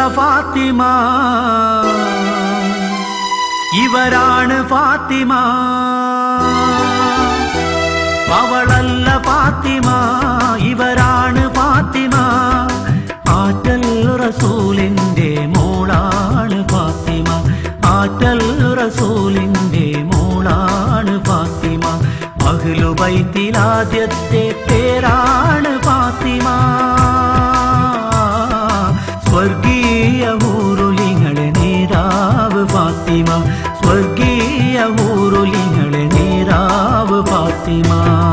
ഫാത്തിമ ഇവരാണ് ഫാത്തിമ അവളല്ല ഫാത്തിമ ഇവരാണ് ഫാത്തിമ ആറ്റൽ റസൂലിന്റെ മോളാണ് ഫാത്തിമ ആറ്റൽ റസൂലിന്റെ മോളാണ് ഫാത്തിമ അഖിലുബൈത്തിലാദ്യത്തെ പേരാണ് ഫാത്തിമ സ്വർഗീയ ഊരുലിങ്ങളെ നീരാവ് ഫാത്തിമ സ്വർഗീയ ഊരുലിങ്ങളെ നീരാവ് ഫാത്തിമ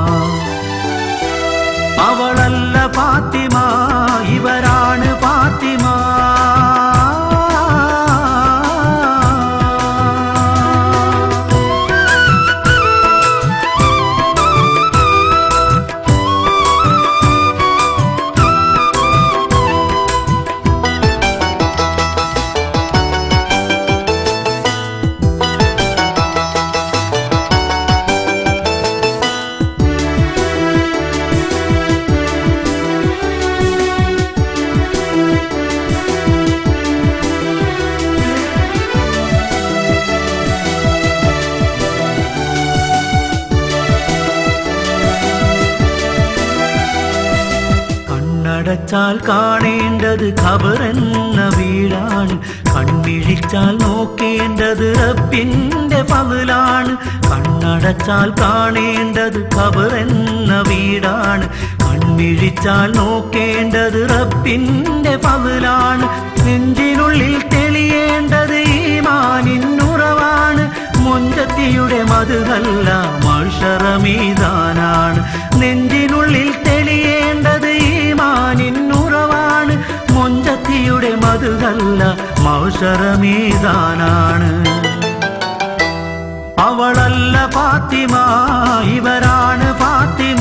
അവളല്ല ഫാത്തിമ ഇവരാണ് ഫാത്തിമ കണ്ണടച്ചാൽ കാണേണ്ടത് ഖബറെന്ന വീടാണ് കണ്ണിഴിച്ചാൽ നോക്കേണ്ടത് റബ്ബിന്റെ പതിലാണ് കണ്ണടച്ചാൽ കാണേണ്ടത് ഖബറെന്ന വീടാണ് കണ്ണിഴിച്ചാൽ നോക്കേണ്ടത് റബ്ബിന്റെ പതിലാണ് നെഞ്ചിനുള്ളിൽ തെളിയേണ്ടത് ഈമാനിന്നുറവാണ് മുഞ്ചത്തിയുടെ മധുകല്ല മത്സരമീതാനാണ് നെഞ്ചിനുള്ളിൽ തെളിയേണ്ടത് ഈമാനിന്നുറവാണ് മുഞ്ചത്തിയുടെ മധുകല്ല മത്സരമീതാനാണ് അവളല്ല ഫാത്തിമ ഇവരാണ് ഫാത്തിമ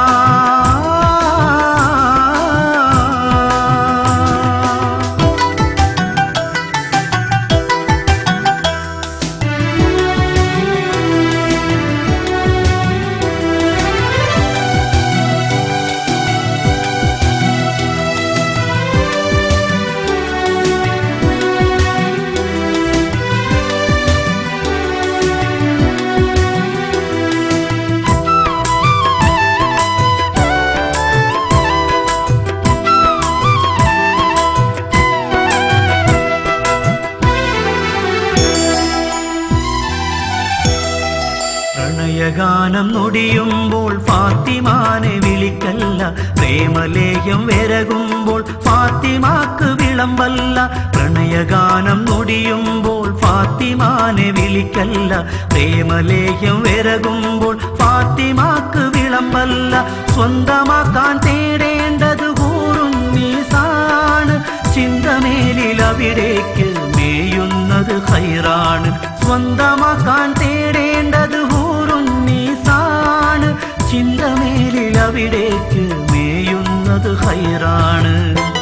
പ്രണയഗാനം നൊടിയുമ്പോൾ ഫാത്തിമാനെ വിളിക്കല്ല പ്രേമലേഹ്യം വിരകുമ്പോൾ ഫാത്തിമാക്ക് വിളമ്പല്ല പ്രണയഗാനം നൊടിയുമ്പോൾ ഫാത്തിമാനെ വിളിക്കല്ല പ്രേമലേഹ്യം വിരകുമ്പോൾ ഫാത്തിമാക്ക് വിളമ്പല്ല സ്വന്തമാക്കാൻ തേടേണ്ടത് കൂറുന്നീസാണ് ചിന്തമേലിൽ അവിടേക്ക് മേയുന്നത് ഹൈറാണ് സ്വന്തമാക്കാൻ തേടേണ്ടത് ഹൂറുന്നീസാണ് ചിന്തമേലിൽ അവിടേക്ക് മേയുന്നത് ഹൈറാണ്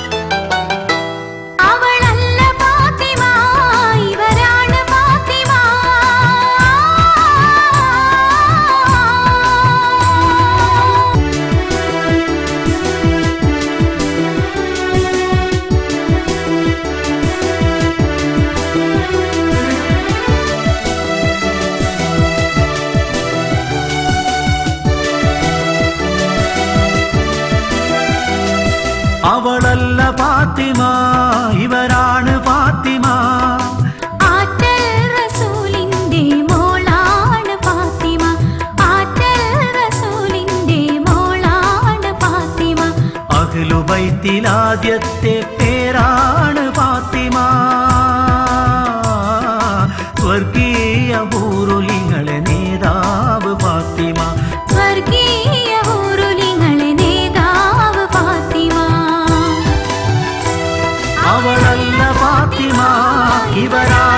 അവളല്ല ഫാത്തിമ ഇവരാണ് ഫാത്തിമ അവളല്ല ഫാത്തിമ ഇവരാണ് ഫാത്തിമ ആറ്റൽ റസൂലിന്റെ മോളാണ് ഫാത്തിമ ആറ്റൽ റസൂലിന്റെ മോളാണ് ഫാത്തിമ അഖിലുബൈത്തിലാദ്യത്തെ പേരാണ് ഫാത്തിമ സ്വർഗീയ ഊരുലിങ്ങളെ നേതാവ് ഫാത്തിമ സ്വർഗീയ ഊരുലിങ്ങളെ നേതാവ് ഫാത്തിമ അവളല്ല ഫാത്തിമ ഇവരാ